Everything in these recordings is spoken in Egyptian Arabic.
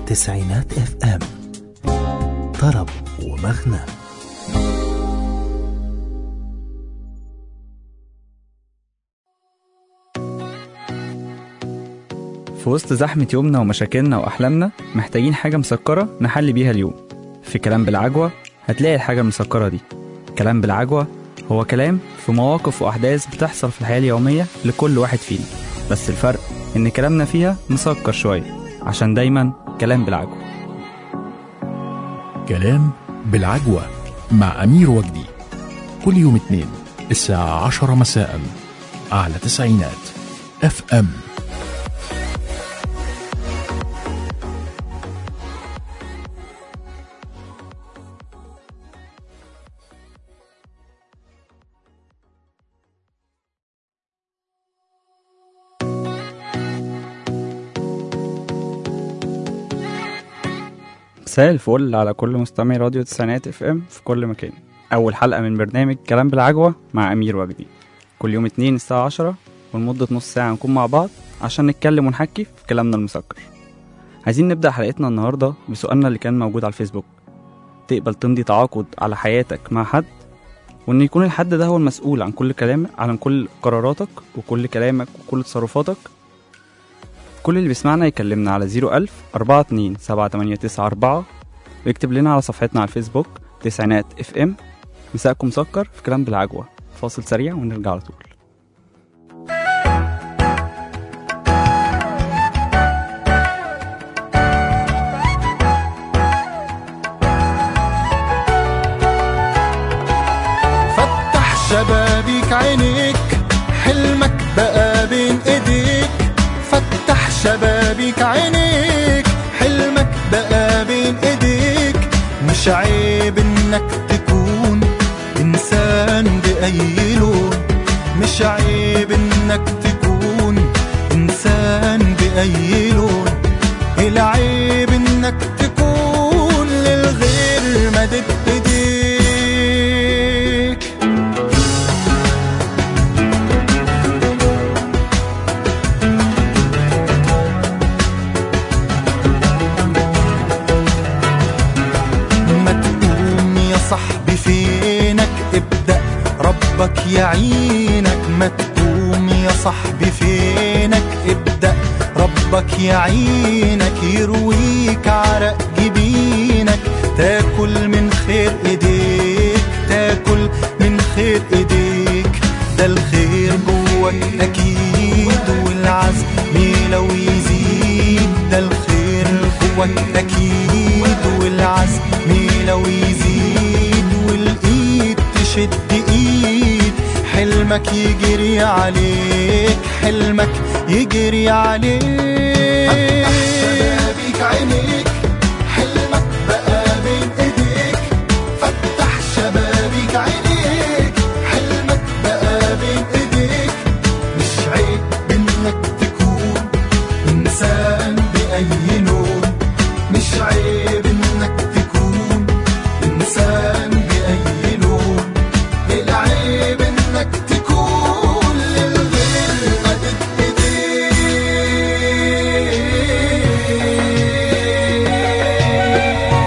تسعينات اف ام طرب ومغنى في وسط زحمة يومنا ومشاكلنا وأحلامنا محتاجين حاجة مسكرة نحل بيها اليوم في كلام بالعجوة هتلاقي الحاجة المسكرة دي كلام بالعجوة هو كلام في مواقف وأحداث بتحصل في الحياة اليومية لكل واحد فينا بس الفرق إن كلامنا فيها مسكر شوية عشان دايما كلام بالعجوة كلام بالعجوة مع أمير وجدي كل يوم اثنين الساعة عشرة مساء على تسعينات اف ام مساء الفل على كل مستمعي راديو تسعينات اف ام في كل مكان أول حلقة من برنامج كلام بالعجوة مع أمير وجدي كل يوم اتنين الساعة عشرة ولمدة نص ساعة نكون مع بعض عشان نتكلم ونحكي في كلامنا المسكر عايزين نبدأ حلقتنا النهاردة بسؤالنا اللي كان موجود على الفيسبوك تقبل تمضي تعاقد على حياتك مع حد وإن يكون الحد ده هو المسؤول عن كل كلامك عن كل قراراتك وكل كلامك وكل تصرفاتك كل اللي بيسمعنا يكلمنا على 01000 42 789 ويكتب لنا على صفحتنا على الفيسبوك تسعينات اف ام مساءكم مسكر في كلام بالعجوة فاصل سريع ونرجع على طول فتح شبابيك عينيك حلمك بقى بين ايديك فتح شبابيك عينيك حلمك بقى بين ايديك مش عيب انك تكون انسان باي لون مش عيب انك تكون انسان باي لون العيب انك تكون للغير مدد ايديك ما تقوم يا صاحبي فينك ابدأ ربك يعينك ما تقوم يا صاحبي فينك ابدأ ربك يعينك يرويك عرق جبينك تاكل من خير ايديك تاكل من خير ايديك ده الخير جواك اكيد والعزم لو يزيد ده الخير جواك اكيد والعزم لو يزيد والايد تشد ايد حلمك يجري عليك حلمك يجري عليك فتح شبابيك عينيك حلمك بقى بين ايديك فتح شبابيك عينيك حلمك بقى بين ايديك مش عيب انك تكون انسان باي لون مش عيب انك تكون انسان باي لون العيب انك تكون للغير مدد ايديك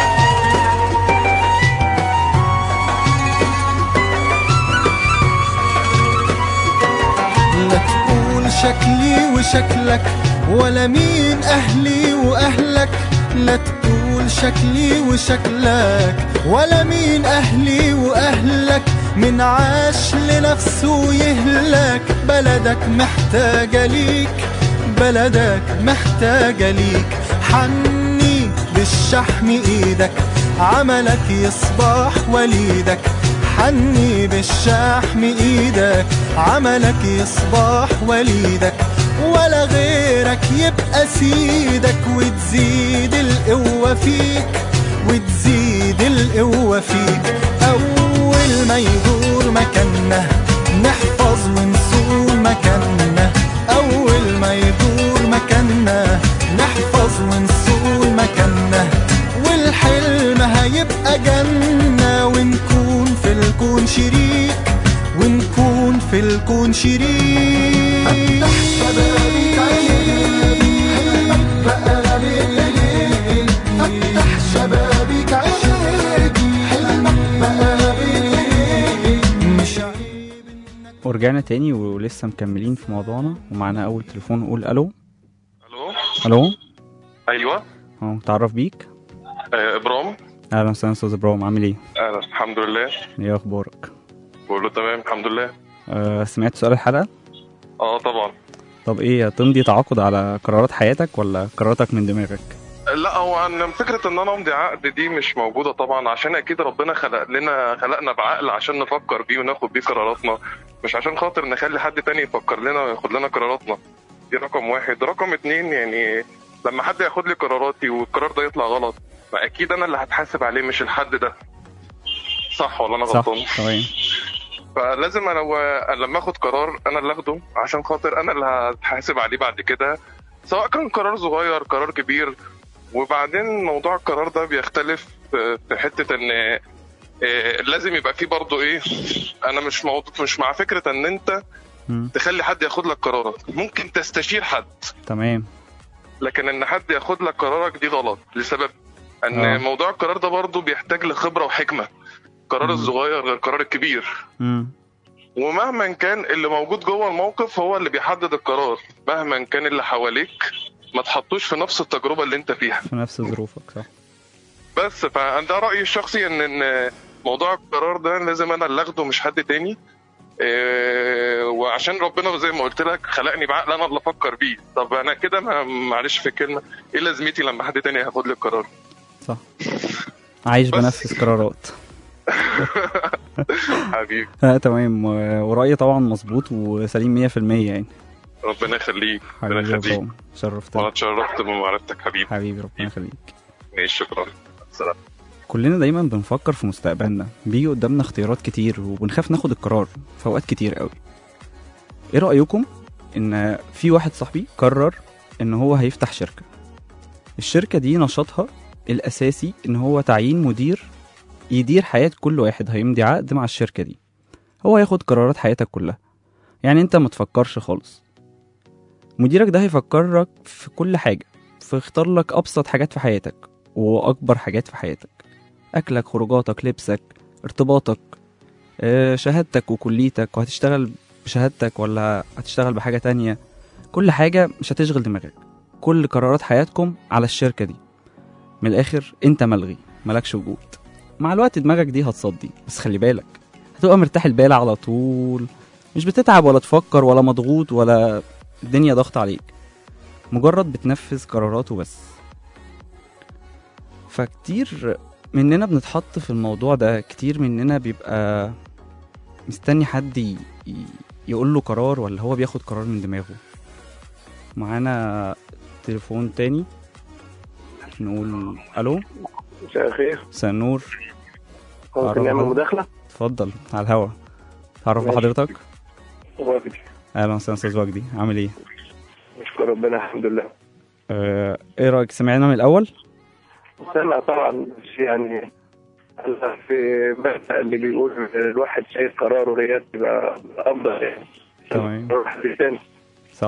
لا تقول شكلي وشكلك ولا مين أهلي وأهلك لا تقول شكلي وشكلك ولا مين أهلي وأهلك من عاش لنفسه يهلك بلدك محتاجة ليك بلدك محتاجة ليك حني بالشحم ايدك عملك يصبح وليدك حني بالشحم ايدك عملك يصبح وليدك ولا غيرك يبقى سيدك وتزيد القوة فيك وتزيد القوة فيك أول ما يدور مكاننا نحفظ ونصون مكاننا أول ما يدور مكاننا نحفظ ونصون مكاننا والحلم هيبقى جنة ونكون في الكون شريك ونكون في الكون شريك فتح شبابيك عينيك حلمك بقى بإيديك ورجعنا تاني ولسه مكملين في موضوعنا ومعانا اول تليفون نقول الو الو الو ايوه اه تعرف بيك آه ابرام اهلا وسهلا استاذ ابراهيم عامل ايه اهلا الحمد لله ايه اخبارك كله تمام الحمد لله أه سمعت سؤال الحلقه اه طبعا طب ايه هتمضي تعاقد على قرارات حياتك ولا قراراتك من دماغك لا هو أنا فكره ان انا امضي عقد دي مش موجوده طبعا عشان اكيد ربنا خلق لنا خلقنا بعقل عشان نفكر بيه وناخد بيه قراراتنا مش عشان خاطر نخلي حد تاني يفكر لنا وياخد لنا قراراتنا دي رقم واحد رقم اتنين يعني لما حد ياخد لي قراراتي والقرار ده يطلع غلط فاكيد انا اللي هتحاسب عليه مش الحد ده صح ولا انا صح غلطان تمام فلازم انا و... لما اخد قرار انا اللي اخده عشان خاطر انا اللي هتحاسب عليه بعد كده سواء كان قرار صغير قرار كبير وبعدين موضوع القرار ده بيختلف في حته ان إيه، لازم يبقى فيه برضه ايه انا مش موضوع مش مع فكره ان انت مم. تخلي حد ياخد لك قرارك ممكن تستشير حد تمام لكن ان حد ياخد لك قرارك دي غلط لسبب ان آه. موضوع القرار ده برضه بيحتاج لخبره وحكمه القرار مم. الصغير غير القرار الكبير مم. ومهما كان اللي موجود جوه الموقف هو اللي بيحدد القرار مهما كان اللي حواليك ما تحطوش في نفس التجربه اللي انت فيها في نفس ظروفك صح بس فده رايي الشخصي ان ان موضوع القرار ده لازم انا اللي اخده مش حد تاني إيه وعشان ربنا زي ما قلت لك خلقني بعقل انا اللي افكر بيه طب انا كده ما- معلش في الكلمه ايه لازمتي لما حد تاني هياخد لي القرار صح عايش بس. بنفذ قرارات حبيبي آه تمام و- ورأيي طبعا مظبوط وسليم 100% يعني ربنا يخليك ربنا حبيبي يا يخليك ابراهيم شرفتني وانا اتشرفت بمعرفتك حبيبي حبيبي ربنا يخليك ماشي شكرا سلام كلنا دايما بنفكر في مستقبلنا بيجي قدامنا اختيارات كتير وبنخاف ناخد القرار في اوقات كتير قوي ايه رأيكم ان في واحد صاحبي قرر ان هو هيفتح شركة الشركة دي نشاطها الاساسي ان هو تعيين مدير يدير حياة كل واحد هيمضي عقد مع الشركة دي هو هياخد قرارات حياتك كلها يعني انت ما تفكرش خالص مديرك ده هيفكرك في كل حاجة فيختار لك ابسط حاجات في حياتك واكبر حاجات في حياتك اكلك خروجاتك لبسك ارتباطك آه، شهادتك وكليتك وهتشتغل بشهادتك ولا هتشتغل بحاجة تانية كل حاجة مش هتشغل دماغك كل قرارات حياتكم على الشركة دي من الآخر أنت ملغي ملكش وجود مع الوقت دماغك دي هتصدي بس خلي بالك هتبقى مرتاح البال على طول مش بتتعب ولا تفكر ولا مضغوط ولا الدنيا ضغط عليك مجرد بتنفذ قراراته بس فكتير مننا بنتحط في الموضوع ده كتير مننا بيبقى مستني حد ي... ي- يقول له قرار ولا هو بياخد قرار من دماغه معانا تليفون تاني نقول الو مساء الخير مساء النور ممكن أعرف نعمل حضرتك؟ مداخلة؟ اتفضل على الهوا تعرف ماشي. بحضرتك وافدي اهلا وسهلا استاذ وجدي عامل ايه نشكر ربنا الحمد لله آه، ايه رايك سمعنا من الاول سامع طبعا بس يعني أنا في مبدأ اللي بيقول الواحد شايف قراره هي تبقى أفضل يعني تمام. واحد تاني صح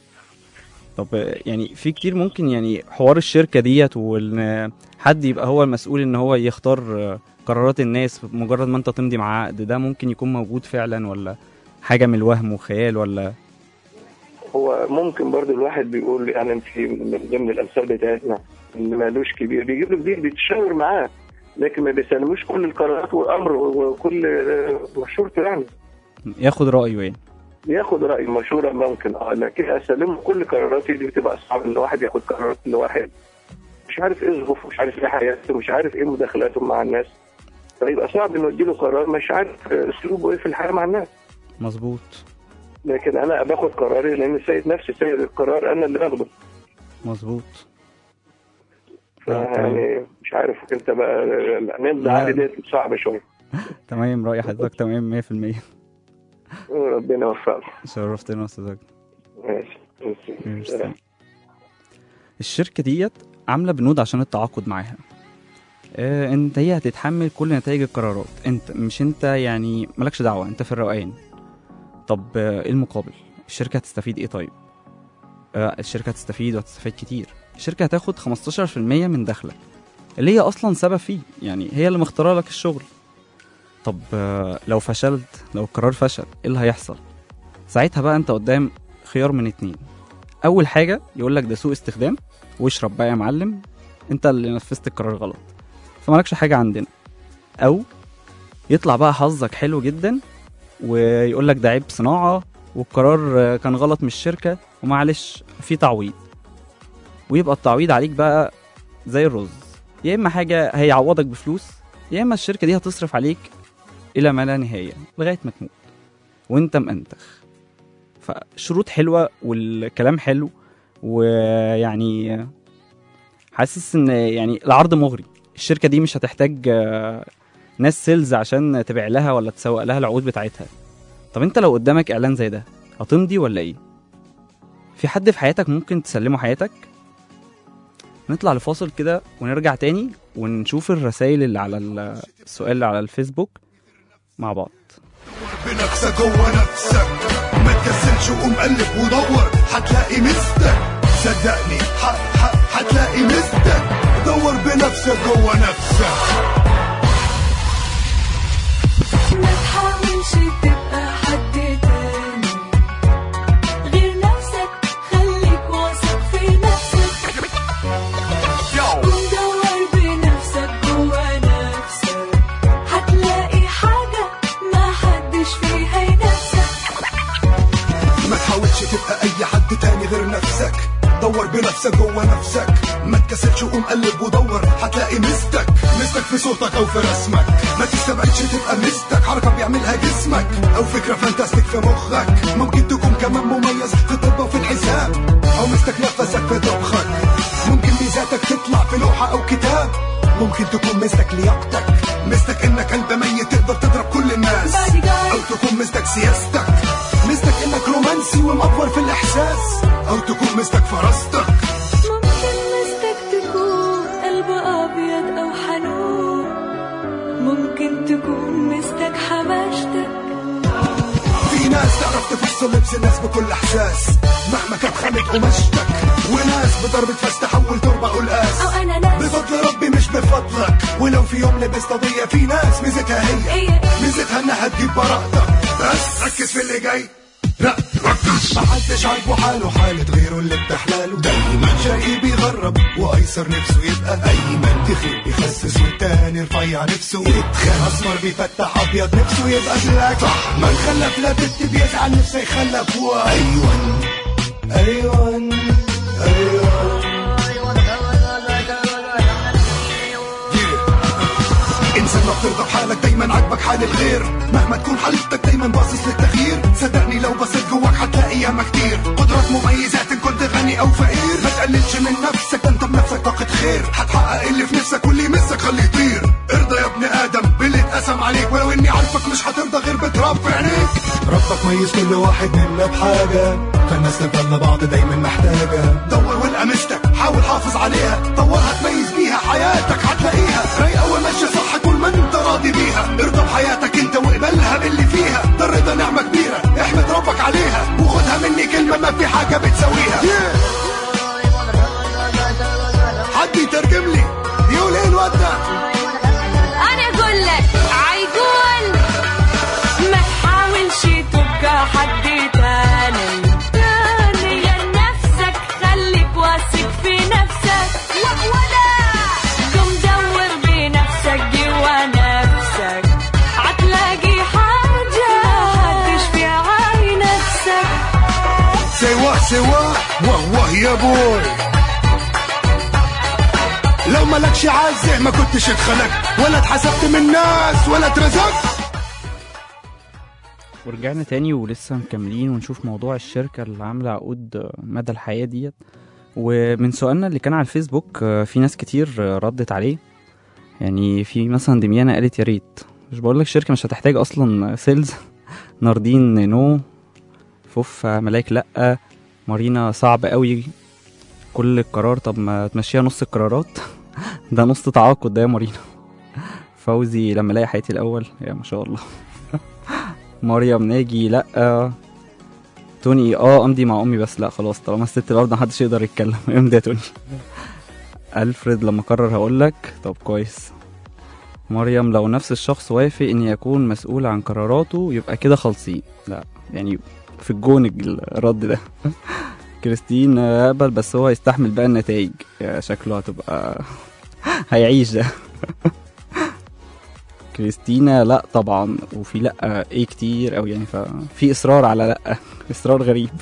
طب آه، يعني في كتير ممكن يعني حوار الشركة ديت وان حد يبقى هو المسؤول ان هو يختار آه، قرارات الناس مجرد ما انت تمضي مع عقد ده ممكن يكون موجود فعلا ولا حاجة من الوهم وخيال ولا هو ممكن برضو الواحد بيقول يعني في من ضمن الأمثال بتاعتنا اللي مالوش كبير بيجيب له كبير بيتشاور معاه لكن ما بيسلموش كل القرارات والأمر وكل مشورته يعني ياخد رأيه يعني ياخد رأي المشورة ممكن اه لكن اسلمه كل قراراتي دي بتبقى صعب ان الواحد ياخد قرارات لواحد مش عارف ايه ظروفه مش عارف ايه حياته مش عارف ايه مداخلاته مع الناس فيبقى صعب انه اديله قرار مش عارف اسلوبه ايه في الحياه مع الناس مظبوط لكن انا باخد قراري لان السيد نفسي سيد القرار انا اللي باخده مظبوط آه، تمام. يعني مش عارف انت بقى نمضي لا. عادي ديت صعبه شويه تمام رأي حضرتك تمام 100% ربنا يوفقك شرفتنا يا استاذ وجدي ماشي ميرسي. الشركة ديت عاملة بنود عشان التعاقد معاها آه انت هي هتتحمل كل نتائج القرارات انت مش انت يعني مالكش دعوة انت في الروقان طب آه، ايه المقابل الشركة هتستفيد ايه طيب آه الشركة هتستفيد وهتستفيد كتير الشركة هتاخد 15% من دخلك اللي هي اصلا سبب فيه يعني هي اللي مختاره لك الشغل طب آه لو فشلت لو القرار فشل ايه اللي هيحصل ساعتها بقى انت قدام خيار من اتنين اول حاجه يقول لك ده سوء استخدام واشرب بقى يا معلم انت اللي نفذت القرار غلط فمالكش حاجه عندنا او يطلع بقى حظك حلو جدا ويقول لك ده عيب صناعه والقرار آه، كان غلط من الشركه ومعلش في تعويض ويبقى التعويض عليك بقى زي الرز يا اما حاجه هيعوضك بفلوس يا اما الشركه دي هتصرف عليك الى ما لا نهايه لغايه ما تموت وانت مأنتخ فشروط حلوه والكلام حلو ويعني حاسس ان يعني العرض مغري الشركه دي مش هتحتاج آه، ناس سيلز عشان تبيع لها ولا تسوق لها العقود بتاعتها طب انت لو قدامك اعلان زي ده هتمضي ولا ايه في حد في حياتك ممكن تسلمه حياتك نطلع لفاصل كده ونرجع تاني ونشوف الرسائل اللي على ال- السؤال اللي على الفيسبوك مع بعض بنفسك جوه نفسك ما تكسلش وقوم قلب ودور هتلاقي مستك صدقني ح- ح- هتلاقي مستك دور بنفسك جوه نفسك ما تحاولش تبقى حد تاني غير نفسك خليك واثق في نفسك ودور بنفسك جوا نفسك هتلاقي حاجة ما حدش فيها ينافسك ما تحاولش تبقى اي حد تاني غير نفسك دور بنفسك جوه نفسك ما تكسلش وقوم قلب ودور هتلاقي مستك مستك في صوتك او في رسمك ما تستبعدش تبقى مستك حركه بيعملها جسمك او فكره فانتاستيك في مخك ممكن تكون كمان مميز في الطب وفي الحساب او مستك نفسك في طبخك ممكن ميزاتك تطلع في لوحه او كتاب ممكن تكون مستك لياقتك مستك انك قلب ميت تقدر تضرب كل الناس او تكون مستك سياستك مستك انك رومانسي ومأفور في الاحساس او تكون مستك فراستك ممكن مستك تكون قلب أبيض أو حنون ممكن تكون مستك حماشتك في ناس تعرف تفصل لبس الناس بكل احساس مهما كانت خامة قماشتك وناس بضربة فاس تحول تربة قلقاس أو أنا ناس بفضل ربي مش بفضلك ولو في يوم لبست قضية في ناس ميزتها هي هي ميزتها انها تجيب براءتك بس ركز في اللي جاي لا ركز ما حدش عاجبه حاله حالة غيره اللي بتحلاله دايما شقي بيغرب وايسر نفسه يبقى ايمن تخيل بيخسس والتاني رفيع نفسه يتخان اسمر بيفتح ابيض نفسه يبقى بلاك صح من خلف لا بنت بيزعل نفسه يخلف وايوان ايوان ايوان انسان ما بترضى بحالك دايما عاجبك حال الغير مهما تكون حالتك دايما باصص للتغيير صدقني لو بصيت جواك هتلاقي ياما كتير قدرات مميزات ان كنت غني او فقير ما تقللش من نفسك ده انت بنفسك طاقة خير هتحقق اللي في نفسك واللي يمسك خليه يطير ارضى يا ابن ادم باللي اتقسم عليك ولو اني عارفك مش هترضى غير بتراب في عينيك ربك ميز كل واحد منا بحاجة فالناس تفضل بعض دايما محتاجة دور والقى مستك حاول حافظ عليها طورها تميز بيها حياتك هتلاقيها رايقة وماشية صح طول ما انت راضي بيها ارضى بحياتك انت واقبلها باللي فيها ده الرضا نعمة كبيرة احمد ربك عليها وخدها مني كلمة ما في حاجة بتساويها حد يترجم لي يقول ايه الواد ده أنا أقول لك عيقول ما تحاولش تبقى حد تاني تاني لنفسك خليك واثق في نفسك ولا قم دور بنفسك جوا نفسك هتلاقي حاجة هتشفي عين نفسك سوا سوا واه واه يا بوي لو مالكش عازة ما كنتش اتخلقت ولا اتحسبت من ناس ولا اترزقت ورجعنا تاني ولسه مكملين ونشوف موضوع الشركة اللي عاملة عقود مدى الحياة ديت ومن سؤالنا اللي كان على الفيسبوك آه، في ناس كتير آه، ردت عليه يعني في مثلا دميانة قالت يا ريت مش بقول لك الشركة مش هتحتاج أصلا سيلز ناردين نو فوف ملاك لأ مارينا صعب قوي كل القرار طب ما تمشيها نص القرارات ده نص تعاقد ده يا مارينا فوزي لما الاقي حياتي الاول يا ما شاء الله مريم ناجي لا توني اه امضي مع امي بس لا خلاص طالما الست الارض محدش يقدر يتكلم امضي يا توني الفريد لما قرر هقول لك طب كويس مريم لو نفس الشخص وافق ان يكون مسؤول عن قراراته يبقى كده خالصين لا يعني في الجون الرد ده كريستين اقبل بس هو يستحمل بقى النتائج يا شكله هتبقى هيعيش ده كريستينا لا طبعا وفي لا ايه كتير او يعني ففي اصرار على لا اصرار غريب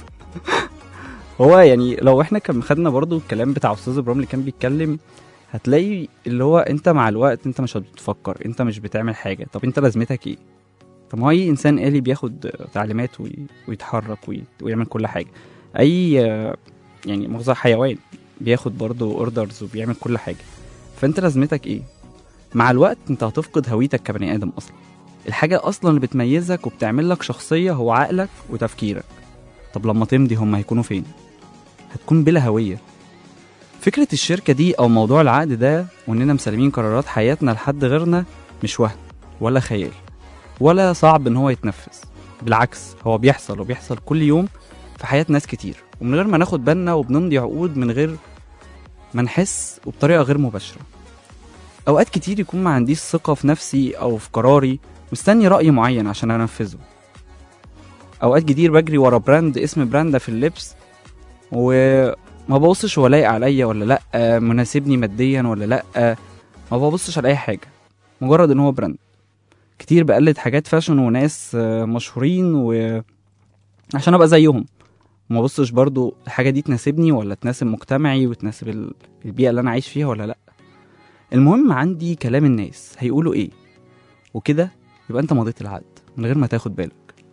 هو يعني لو احنا كان خدنا برضو الكلام بتاع استاذ ابراهيم اللي كان بيتكلم هتلاقي اللي هو انت مع الوقت انت مش بتفكر انت مش بتعمل حاجه طب انت لازمتك ايه طب ما هو اي انسان آلي بياخد تعليمات وي- ويتحرك وي- ويعمل كل حاجه اي آه، يعني مؤاخذة حيوان بياخد برضه اوردرز وبيعمل كل حاجه فانت لازمتك ايه مع الوقت انت هتفقد هويتك كبني ادم اصلا الحاجه اصلا اللي بتميزك وبتعمل لك شخصيه هو عقلك وتفكيرك طب لما تمضي هم هيكونوا فين هتكون بلا هويه فكره الشركه دي او موضوع العقد ده واننا مسلمين قرارات حياتنا لحد غيرنا مش وهم ولا خيال ولا صعب ان هو يتنفذ بالعكس هو بيحصل وبيحصل كل يوم في حياة ناس كتير ومن غير ما ناخد بالنا وبنمضي عقود من غير ما نحس وبطريقة غير مباشرة أوقات كتير يكون ما عنديش ثقة في نفسي أو في قراري مستني رأي معين عشان أنفذه أوقات كتير بجري ورا براند اسم براند في اللبس وما ببصش هو لايق عليا ولا لأ مناسبني ماديا ولا لأ ما ببصش على أي حاجة مجرد إن هو براند كتير بقلد حاجات فاشن وناس آه، مشهورين و عشان ابقى زيهم وما بصش برضو الحاجه دي تناسبني ولا تناسب مجتمعي وتناسب ال- البيئه اللي انا عايش فيها ولا لا المهم عندي كلام الناس هيقولوا ايه وكده يبقى انت مضيت العقد من غير ما تاخد بالك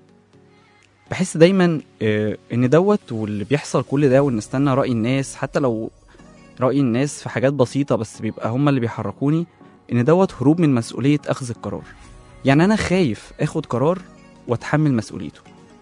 بحس دايما آه، ان دوت واللي بيحصل كل ده وان استنى راي الناس حتى لو راي الناس في حاجات بسيطه بس بيبقى هما اللي بيحركوني ان دوت هروب من مسؤوليه اخذ القرار يعني انا خايف اخد قرار واتحمل مسؤوليته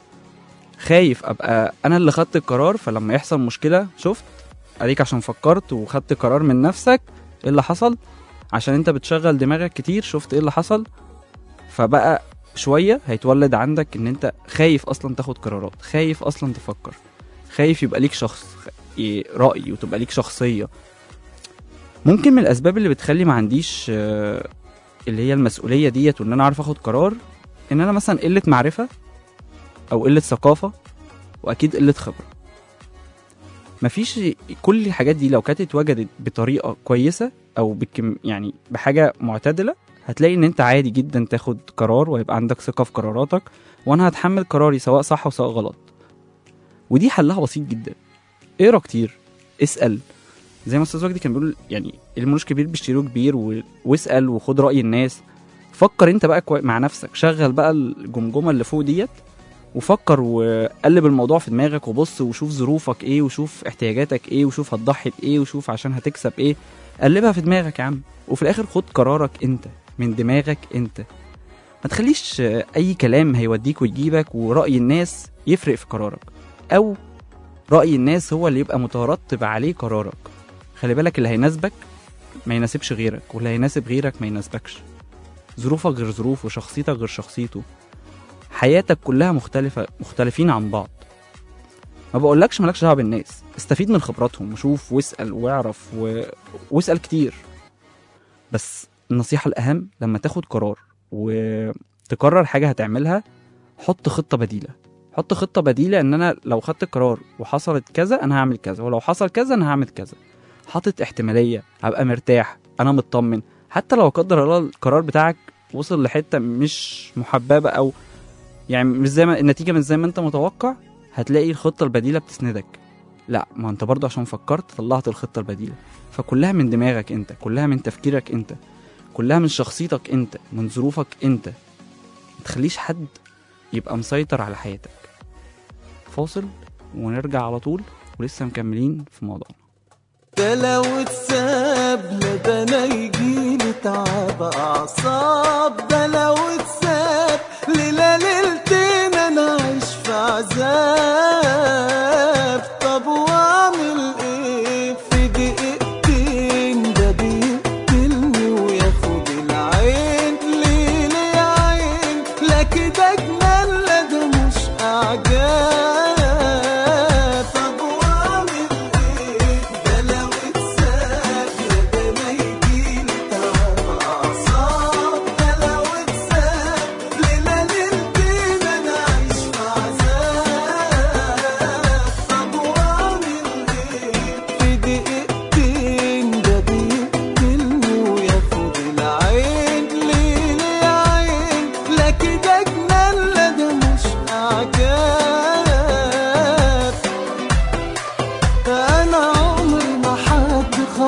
خايف ابقى انا اللي خدت القرار فلما يحصل مشكله شفت اديك عشان فكرت وخدت قرار من نفسك ايه اللي حصل عشان انت بتشغل دماغك كتير شفت ايه اللي حصل فبقى شويه هيتولد عندك ان انت خايف اصلا تاخد قرارات خايف اصلا تفكر خايف يبقى ليك شخص إيه راي وتبقى ليك شخصيه ممكن من الاسباب اللي بتخلي ما عنديش آه، اللي هي المسؤوليه ديت وان انا اعرف اخد قرار ان انا مثلا قله معرفه او قله ثقافه واكيد قله خبره مفيش كل الحاجات دي لو كانت اتوجدت بطريقه كويسه او بكم يعني بحاجه معتدله هتلاقي ان انت عادي جدا تاخد قرار ويبقى عندك ثقه في قراراتك وانا هتحمل قراري سواء صح وسواء غلط ودي حلها بسيط جدا اقرا كتير اسال زي ما استاذ وجدي كان بيقول يعني الملوش كبير بيشتروه كبير و... واسال وخد راي الناس فكر انت بقى كوي... مع نفسك شغل بقى الجمجمه اللي فوق ديت وفكر وقلب الموضوع في دماغك وبص وشوف ظروفك ايه وشوف احتياجاتك ايه وشوف هتضحي بايه وشوف عشان هتكسب ايه قلبها في دماغك يا عم وفي الاخر خد قرارك انت من دماغك انت ما تخليش اي كلام هيوديك ويجيبك ورأي الناس يفرق في قرارك او رأي الناس هو اللي يبقى مترتب عليه قرارك خلي بالك اللي هيناسبك ما يناسبش غيرك واللي هيناسب غيرك ما يناسبكش ظروفك غير ظروفه شخصيتك غير شخصيته حياتك كلها مختلفة مختلفين عن بعض ما بقولكش مالكش دعوه بالناس استفيد من خبراتهم وشوف واسأل واعرف و... واسأل كتير بس النصيحة الأهم لما تاخد قرار وتقرر حاجة هتعملها حط خطة بديلة حط خطة بديلة إن أنا لو خدت قرار وحصلت كذا أنا هعمل كذا ولو حصل كذا أنا هعمل كذا حاطط احتمالية هبقى مرتاح أنا مطمن حتى لو قدر الله القرار بتاعك وصل لحتة مش محببة أو يعني مش زي ما النتيجة مش زي ما أنت متوقع هتلاقي الخطة البديلة بتسندك لا ما انت برضه عشان فكرت طلعت الخطة البديلة فكلها من دماغك انت كلها من تفكيرك انت كلها من شخصيتك انت من ظروفك انت ما تخليش حد يبقى مسيطر على حياتك فاصل ونرجع على طول ولسه مكملين في موضوعنا ده لو اتساب لا ده انا يجيلي تعب اعصاب ده لو اتساب ليلة ليلتين انا عايش في عذاب طب واعمل ايه في دقيقتين ده بيقتلني وياخد العين ليه ليه يا عين لا كده جنان لا ده مش اعجاب طب واعمل ايه ده لو اتساب يا ده ما يجيلي تعب اعصاب ده لو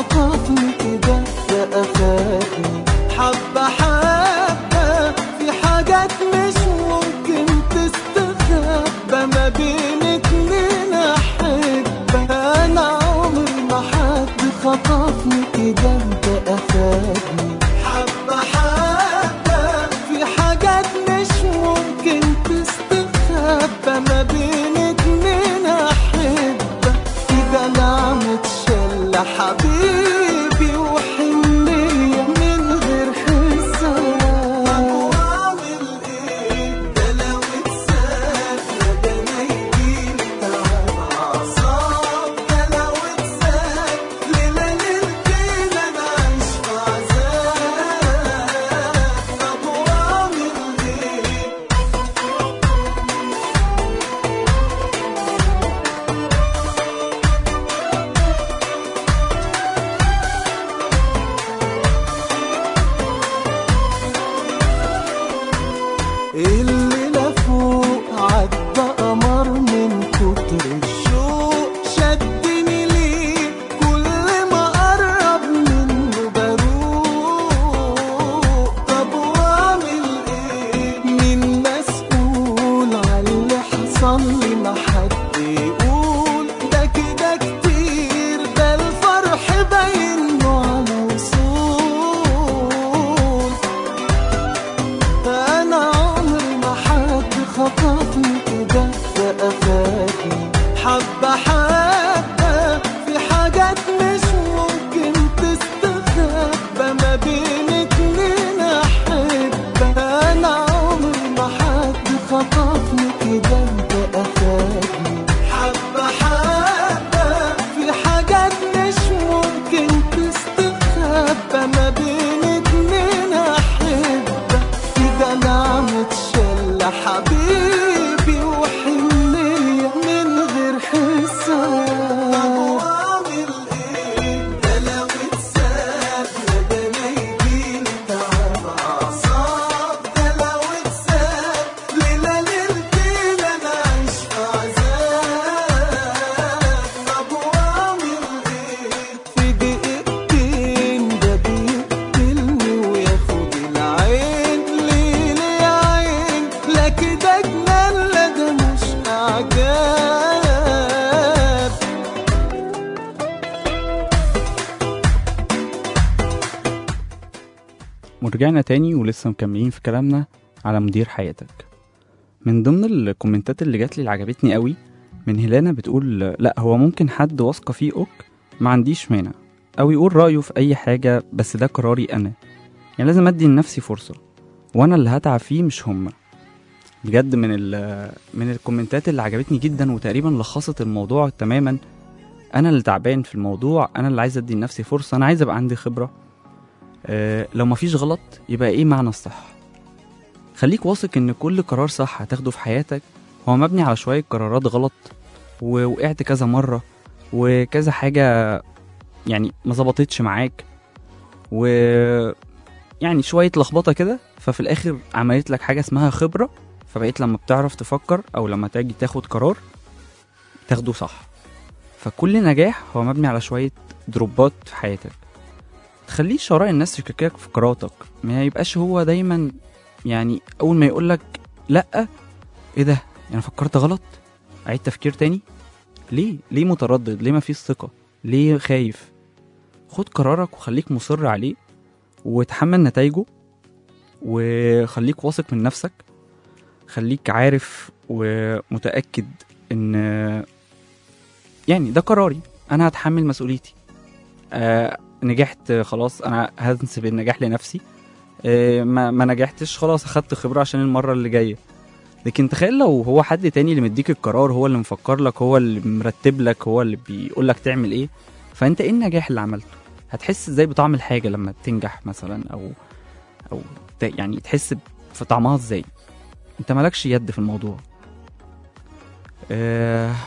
خطفني كده ده أخدني حبة حبة في حاجات مش ممكن تستخبى ما بين اتنين أحبة أنا عمري ما حد خطفني كده ده أخدني حبة حبة في حاجات مش ممكن تستخبى ما بين اتنين أحبة كده نعمة شلة حبيبي وحنية من غير حساب وأعمل إيه ده لو اتساب ده أنا يجيلي تعب أعصاب ده لو اتساب ليلة ليلتين أنا عايش في عذاب طب وأعمل إيه الليلة فوق عدى قمر من كتر الشوق شدني ليه كل ما قرب منه بروق طب واعمل ايه مين مسؤول على اللي حصل لي ما حد يقول ده كده كتير ده الفرح باين له على وصول انا عمري ما حد خطفني كده ده افادني حبه حبه في حاجات مش ممكن تستخبى ما بين اتنين احبه انا عمري ما حد خطفني كده ده افادني حبه حبه في حاجات مش ممكن تستخبى ما بين اتنين احبه كده نعمة شلة حبيبي وحنية من غير حساب طب واعمل ايه ده لو اتساب ده انا يجيلي تعب اعصاب ده لو اتساب ليلة ليلتين انا عايش في عذاب طب واعمل ايه في دقيقتين ده بيقتلني وياخد العين ليه يا عين لا كده جنان لا ده مش اعجاب ورجعنا تاني ولسه مكملين في كلامنا على مدير حياتك من ضمن الكومنتات اللي جات لي اللي عجبتني قوي من هيلانا بتقول لا هو ممكن حد واثقه فيه اوك ما عنديش مانع او يقول رايه في اي حاجه بس ده قراري انا يعني لازم ادي لنفسي فرصه وانا اللي هتعب فيه مش هما بجد من ال من الكومنتات اللي عجبتني جدا وتقريبا لخصت الموضوع تماما انا اللي تعبان في الموضوع انا اللي عايز ادي لنفسي فرصه انا عايز ابقى عندي خبره أه لو مفيش غلط يبقى ايه معنى الصح خليك واثق ان كل قرار صح هتاخده في حياتك هو مبني على شويه قرارات غلط ووقعت كذا مره وكذا حاجه يعني ما ظبطتش معاك و يعني شويه لخبطه كده ففي الاخر عملت لك حاجه اسمها خبره فبقيت لما بتعرف تفكر او لما تيجي تاخد قرار تاخده صح فكل نجاح هو مبني على شويه دروبات في حياتك تخليش وراء الناس يشككك في قراراتك ما يبقاش هو دايما يعني اول ما يقولك لا ايه ده انا فكرت غلط اعيد تفكير تاني ليه ليه متردد ليه ما فيش ثقه ليه خايف خد قرارك وخليك مصر عليه وتحمل نتائجه وخليك واثق من نفسك خليك عارف ومتاكد ان يعني ده قراري انا هتحمل مسؤوليتي آه نجحت خلاص انا هنسب النجاح لنفسي آه ما, ما نجحتش خلاص اخدت خبره عشان المره اللي جايه لكن تخيل لو هو حد تاني اللي مديك القرار هو اللي مفكر لك هو اللي مرتب لك هو اللي بيقول لك تعمل ايه فانت ايه النجاح اللي عملته هتحس ازاي بطعم الحاجه لما تنجح مثلا او او ت- يعني تحس في طعمها ازاي انت مالكش يد في الموضوع آه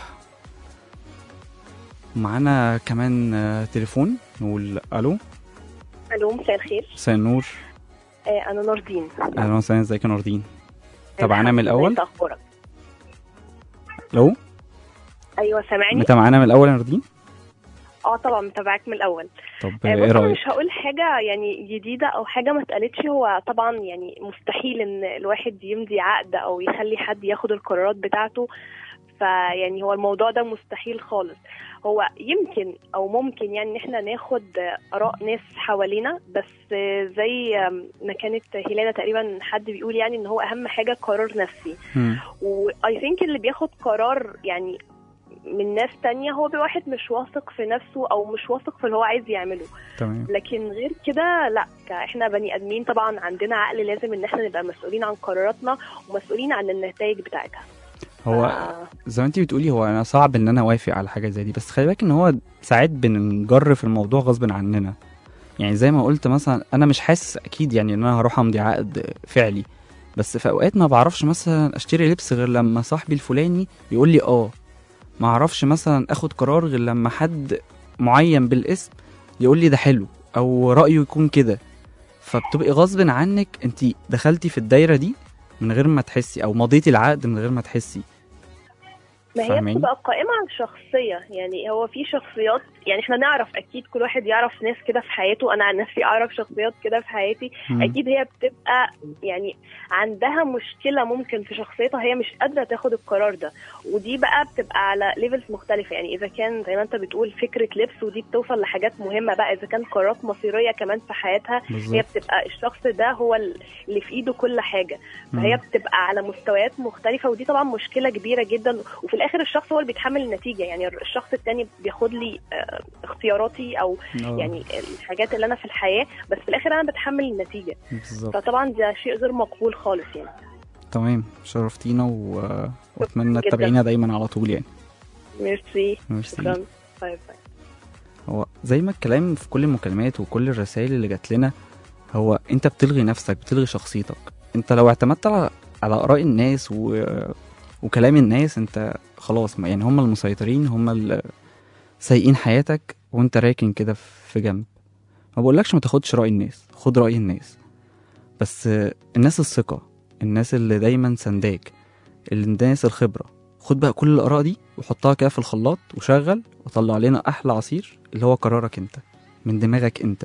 معانا كمان آه، تليفون نقول الو الو مساء الخير مساء النور آه انا نوردين اهلا وسهلا ازيك يا نوردين تابعانا من الحمد لله، الاول انت اخبارك لو ايوه سامعني انت معانا من الاول يا نوردين اه طبعا متابعاك من الاول طب آه، ايه بص انا رايك مش هقول حاجه يعني جديده او حاجه ما اتقالتش هو طبعا يعني مستحيل ان الواحد يمضي عقد او يخلي حد ياخد القرارات بتاعته فيعني هو الموضوع ده مستحيل خالص هو يمكن او ممكن يعني ان احنا ناخد اراء ناس حوالينا بس زي ما كانت هيلانا تقريبا حد بيقول يعني ان هو اهم حاجه قرار نفسي مم. واي ثينك اللي بياخد قرار يعني من ناس تانية هو بيبقى واحد مش واثق في نفسه او مش واثق في اللي هو عايز يعمله تمام لكن غير كده لا ك- احنا بني ادمين طبعا عندنا عقل لازم ان احنا نبقى مسؤولين عن قراراتنا ومسؤولين عن النتائج بتاعتها هو ف- زي ما انت بتقولي هو انا صعب ان انا اوافق على حاجه زي دي بس خلي بالك ان هو ساعات بنجر في الموضوع غصب عننا يعني زي ما قلت مثلا انا مش حاسس اكيد يعني ان انا هروح امضي عقد فعلي بس في اوقات ما بعرفش مثلا اشتري لبس غير لما صاحبي الفلاني يقول لي اه ما اعرفش مثلا اخد قرار غير لما حد معين بالاسم يقول لي ده حلو او رايه يكون كده فبتبقي غصب عنك انت دخلتي في الدايره دي من غير ما تحسي او مضيتي العقد من غير ما تحسي ما هي فاهماني؟ بتبقى قائمة على الشخصية يعني هو في شخصيات يعني احنا نعرف اكيد كل واحد يعرف ناس كده في حياته انا عن نفسي اعرف شخصيات كده في حياتي مم. اكيد هي بتبقى يعني عندها مشكلة ممكن في شخصيتها هي مش قادرة تاخد القرار ده ودي بقى بتبقى على ليفلز مختلفة يعني اذا كان زي ما انت بتقول فكرة لبس ودي بتوصل لحاجات مهمة بقى اذا كان قرارات مصيرية كمان في حياتها هي بالظبط بتبقى الشخص ده هو اللي في ايده كل حاجة فهي مم. بتبقى على مستويات مختلفة ودي طبعا مشكلة كبيرة جدا وفي الآخر الشخص هو اللي بيتحمل النتيجة يعني الشخص التاني بياخد لي آه، اختياراتي أو آه، يعني الحاجات اللي أنا في الحياة بس في الآخر أنا بتحمل النتيجة بالظبط فطبعا ده شيء غير مقبول خالص يعني تمام شرفتينا و... واتمنى جداً. تتابعينا دايما على طول يعني ميرسي ميرسي. شكرا باي باي هو زي ما الكلام في كل المكالمات وكل الرسائل اللي جات لنا هو انت بتلغي نفسك بتلغي شخصيتك انت لو اعتمدت على على اراء الناس و... وكلام الناس انت خلاص ما يعني هم المسيطرين هم اللي سايقين حياتك وانت راكن كده في جنب ما بقولكش ما تاخدش راي الناس خد راي الناس بس الناس الثقه الناس اللي دايما سنداك الناس الخبره خد بقى كل الاراء دي وحطها كده في الخلاط وشغل وطلع لنا احلى عصير اللي هو قرارك انت من دماغك انت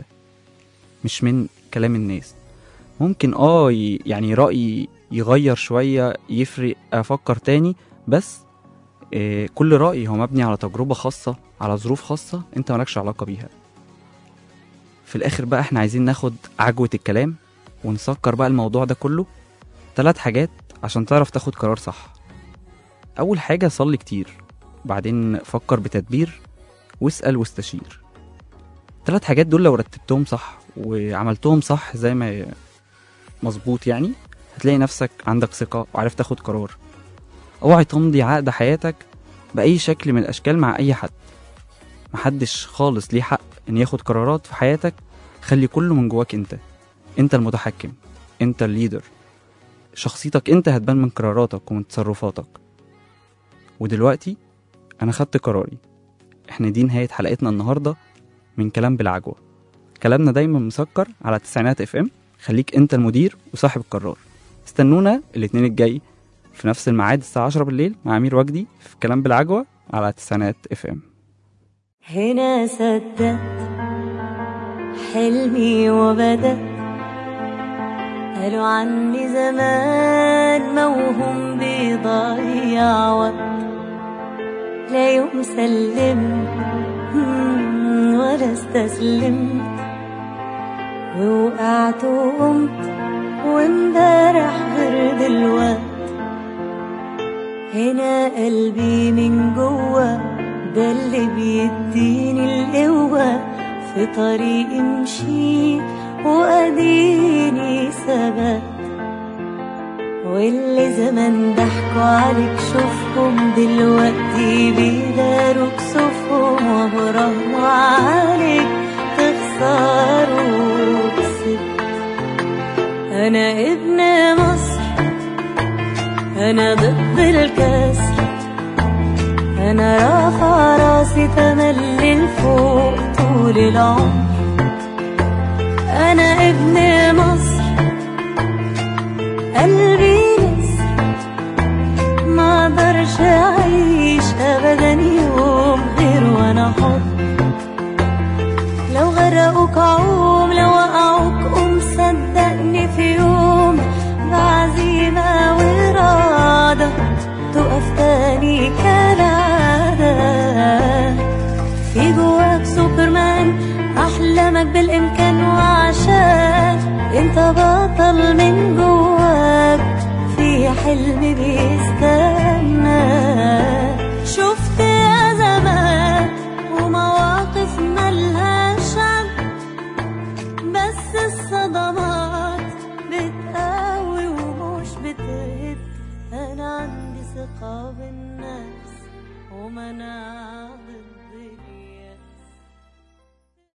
مش من كلام الناس ممكن اه ي- يعني رأيي يغير شوية يفرق افكر تاني بس آه، كل رأي هو مبني على تجربة خاصة على ظروف خاصة انت مالكش علاقة بيها في الاخر بقى احنا عايزين ناخد عجوة الكلام ونسكر بقى الموضوع ده كله ثلاث حاجات عشان تعرف تاخد قرار صح اول حاجة صلي كتير بعدين فكر بتدبير واسأل واستشير ثلاث حاجات دول لو رتبتهم صح وعملتهم صح زي ما مظبوط يعني هتلاقي نفسك عندك ثقة وعارف تاخد قرار اوعي تمضي عقد حياتك بأي شكل من الأشكال مع أي حد محدش خالص ليه حق إن ياخد قرارات في حياتك خلي كله من جواك أنت أنت المتحكم أنت الليدر شخصيتك أنت هتبان من قراراتك ومن تصرفاتك ودلوقتي أنا خدت قراري احنا دي نهاية حلقتنا النهاردة من كلام بالعجوة كلامنا دايما مسكر على تسعينات اف ام خليك انت المدير وصاحب القرار استنونا الاثنين الجاي في نفس الميعاد الساعة 10 بالليل مع أمير وجدي في كلام بالعجوة على تسعينات اف ام هنا صدقت حلمي وبدأت قالوا عني زمان موهوم بيضيع وقت لا يوم سلمت مم، ولا استسلمت ووقعت وقمت وامبارح غير دلوقت هنا قلبي من جوه ده اللي بيديني القوة في طريقي مشيت وأديني ثبت واللي زمان ضحكوا عليك شوفهم دلوقتي بيداروا كسوفهم وبراهنوا عليك تخسروا كسبت أنا ابن مصر أنا ضد الكسر أنا رافع راسي تملي لفوق طول العمر أنا ابن مصر قلبي نسر ما اقدرش أعيش أبدا يوم غير وأنا حر لو غرقوك عوم لو وقعوك قوم صدقني في يوم بعزيمة وإرادة تقف تاني كالعادة في جواك سوبرمان أحلامك بالإمكان وعشان انت بطل من جواك في حلم بيستنى شفت أزمات ومواقف ملهاش عد بس الصدمات بتقوي ومش بتهد أنا عندي ثقة بالنفس ومناعة ضد